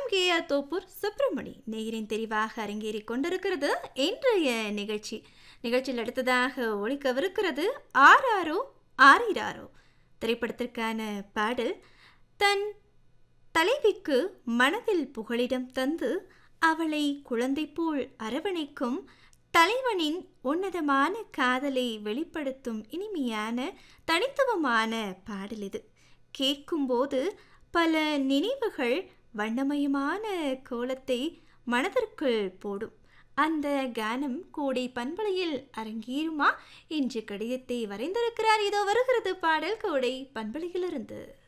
K Thoppur Subramani நேயரின் தெரிவாக அரங்கேறிக் கொண்டிருக்கிறது இன்றைய நிகழ்ச்சி நிகழ்ச்சியில் அடுத்ததாக ஒழிக்கவிருக்கிறது ஆராரோ ஆரிராரோ திரைப்படத்திற்கான பாடல் தன் தலைவிக்கு மனதில் புகலிடம் தந்து அவளை குழந்தை போல் அரவணைக்கும் தலைவனின் உன்னதமான காதலை வெளிப்படுத்தும் இனிமையான தனித்துவமான பாடல் இது கேட்கும்போது பல நினைவுகள் வண்ணமயமான கோலத்தை மனதிற்குள் போடும் அந்த கானம் கோடை பண்பலையில் அரங்கேறுமா என்று கடிதத்தை வரைந்திருக்கிறார் இதோ வருகிறது பாடல் கோடை பண்பலையிலிருந்து